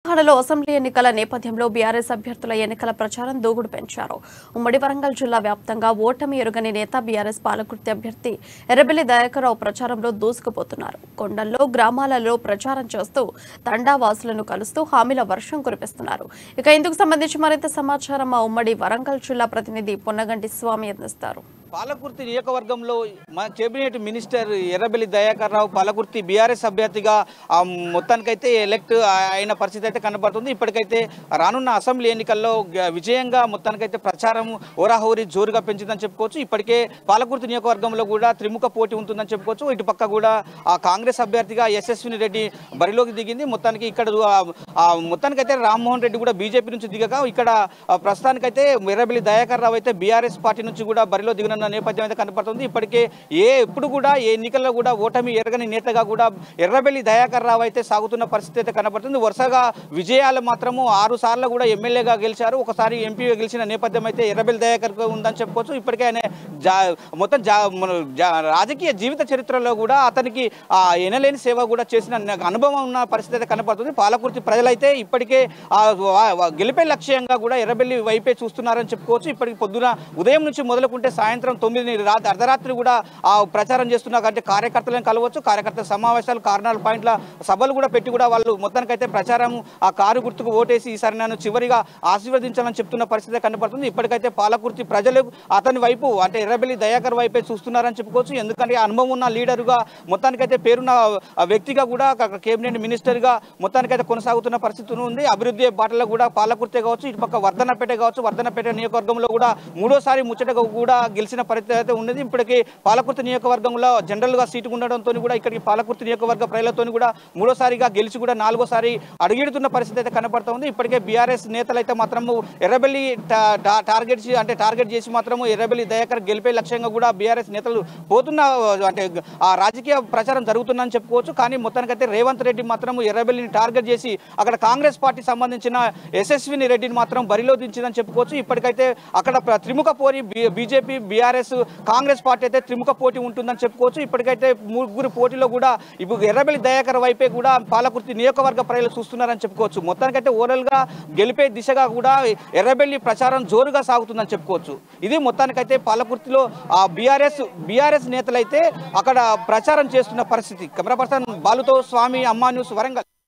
తెలంగాణలో అసెంబ్లీ ఎన్నికల నేపథ్యంలో బీఆర్ఎస్ అభ్యర్థుల ఎన్నికల ప్రచారం దూకుడు పెంచారు ఉమ్మడి వరంగల్ జిల్లా వ్యాప్తంగా ఓటమి ఎరుగని నేత బీఆర్ఎస్ పాలకుర్తి అభ్యర్థి ఎర్రబెల్లి దయాకర్రావు ప్రచారంలో దూసుకుపోతున్నారు కొండల్లో గ్రామాలలో ప్రచారం చేస్తూ తండావాసులను కలుస్తూ హామీల వర్షం కురిపిస్తున్నారు ఇక ఇందుకు సంబంధించి మరింత సమాచారం మా ఉమ్మడి వరంగల్ జిల్లా ప్రతినిధి పొన్నగంటి స్వామి అందిస్తారు పాలకుర్తి నియోజకవర్గంలో మన cabinet minister Errabelli Dayakar Rao Palakurthi BRS అభ్యర్థిగా ఆ, మొత్తానికైతే ఎలక్ట్ అయిన పరిస్థితి అయితే కనబడుతుంది ఇప్పటికైతే రానున్న అసెంబ్లీ ఎన్నికల్లో గ- విజయంగా మొత్తానికైతే ప్రచారం ఓరాహోరీ జోరుగా పెంచిందని చెప్పుకోవచ్చు ఇప్పటికే పాలకుర్తి నియోజకవర్గంలో కూడా త్రిముఖ పోటీ ఉంటుందని చెప్పుకోవచ్చు ఇటు పక్క కూడా ఆ కాంగ్రెస్ అభ్యర్థిగా యశస్విని రెడ్డి బరిలోకి దిగింది మొత్తానికి ఇక్కడ ఆ- ఆ మొత్తానికైతే రామ్మోహన్ రెడ్డి కూడా బీజేపీ నుంచి దిగగా ఇక్కడ ఆ, ప్రస్తుతానికైతే ఎర్రబెల్లి దయాకర్ రావు అయితే బీఆర్ఎస్ పార్టీ నుంచి కూడా బరిలో దిగనున్న నేపథ్యం అయితే కనపడుతుంది ఇప్పటికే ఏ ఎప్పుడు కూడా ఏ ఎన్నికల్లో కూడా ఓటమి ఎరగని నేతగా కూడా ఎర్రబెల్లి దయాకర్ రావు అయితే సాగుతున్న పరిస్థితి అయితే కనపడుతుంది వరుసగా విజయాలు మాత్రము ఆరు సార్లు కూడా ఎమ్మెల్యేగా గెలిచారు ఒకసారి ఎంపీగా గెలిచిన నేపథ్యం అయితే ఎర్రబెల్లి దయాకర్ ఉందని చెప్పుకోవచ్చు ఇప్పటికే ఆయన జా మొత్తం జా మన జా- రాజకీయ జీవిత చరిత్రలో కూడా అతనికి ఆ ఎనలేని సేవ కూడా చేసిన నాకు అనుభవం ఉన్న పరిస్థితి అయితే కనపడుతుంది పాలకుర్తి ప్రజలైతే ఇప్పటికే ఆ వా- వా- గెలిపే లక్ష్యంగా కూడా ఎర్రబెల్లి వైపే చూస్తున్నారని చెప్పుకోవచ్చు ఇప్పటికి పొద్దున ఉదయం నుంచి మొదలుకుంటే సాయంత్రం తొమ్మిది రాత్రి అర్ధరాత్రి కూడా ఆ ప్రచారం చేస్తున్నారు అంటే కార్యకర్తలను కలవచ్చు కార్యకర్తల సమావేశాలు కారణాల పాయింట్ల సభలు కూడా పెట్టి కూడా వాళ్ళు మొత్తానికైతే ప్రచారం ఆ కారు గుర్తుకు ఓటేసి ఈసారి నన్ను చివరిగా ఆశీర్వదించాలని చెప్తున్న పరిస్థితి కనపడుతుంది ఇప్పటికైతే పాలకుర్తి ప్రజలు అతని వైపు అంటే ఎర్రబెల్లి దయాకర్ వైపే చూస్తున్నారని చెప్పుకోవచ్చు ఎందుకంటే అనుభవం ఉన్న లీడరుగా మొత్తానికైతే పేరున్న ఆ వ్యక్తిగా కూడా క- కేబినెట్ మినిస్టర్గా మొత్తానికైతే కొనసాగుతున్న పరిస్థితి ఉంది అభివృద్ధి బాటలో కూడా పాలకుర్తే కావచ్చు ఇటు పక్క వర్ధనపేట కావచ్చు వర్ధనపేట నియోజకవర్గంలో కూడా మూడోసారి ముచ్చటగా కూడా గెలిచిన పరిస్థితి అయితే ఉన్నది ఇప్పటికీ పాలకుర్తి నియోజకవర్గంలో జనరల్గా సీటు ఉండడంతో కూడా ఇక్కడికి పాలకుర్తి నియోజకవర్గ ప్రజలతో కూడా మూడోసారిగా గెలిచి కూడా నాలుగోసారి అడుగెడుతున్న పరిస్థితి అయితే కనబడుతూ ఉంది ఇప్పటికే బీఆర్ఎస్ నేతలు అయితే మాత్రము ఎర్రబెల్లి టా- టా- టార్గెట్ చే- అంటే టార్గెట్ చేసి మాత్రము ఎర్రబెల్లి దయాకర్ గెలిపే లక్ష్యంగా కూడా బీఆర్ఎస్ నేతలు పోతున్న అంటే ఆ రాజకీయ ప్రచారం జరుగుతుందని చెప్పుకోవచ్చు కానీ మొత్తానికైతే రేవంత్ రెడ్డి మాత్రం ఎర్రబెల్లిని టార్గెట్ చేసి అక్కడ కాంగ్రెస్ పార్టీ సంబంధించిన యశస్విని రెడ్డిని మాత్రం బరిలో దించిందని చెప్పుకోవచ్చు ఇప్పటికైతే అక్కడ ప్ర- త్రిముఖ పోటీ బీజేపీ బీఆర్ఎస్ కాంగ్రెస్ పార్టీ అయితే త్రిముఖ పోటీ ఉంటుందని చెప్పుకోవచ్చు ఇప్పటికైతే ముగ్గురు పోటీలో కూడా ఇప్పుడు ఎర్రబెల్లి దయాకర్ వైపే కూడా పాలకుర్తి నియోజకవర్గ ప్రజలు చూస్తున్నారని చెప్పుకోవచ్చు మొత్తానికైతే ఓవరాల్ గా గెలిపే దిశగా కూడా ఎర్రబెల్లి ప్రచారం జోరుగా సాగుతుందని చెప్పుకోవచ్చు ఇది మొత్తానికైతే పాలకుర్తిలో ఆ బీఆర్ఎస్ బీఆర్ఎస్ నేతలైతే అక్కడ ప్రచారం చేస్తున్న పరిస్థితి కెమెరా పర్సన్ బాలుతో స్వామి అమ్మా న్యూస్ వరంగల్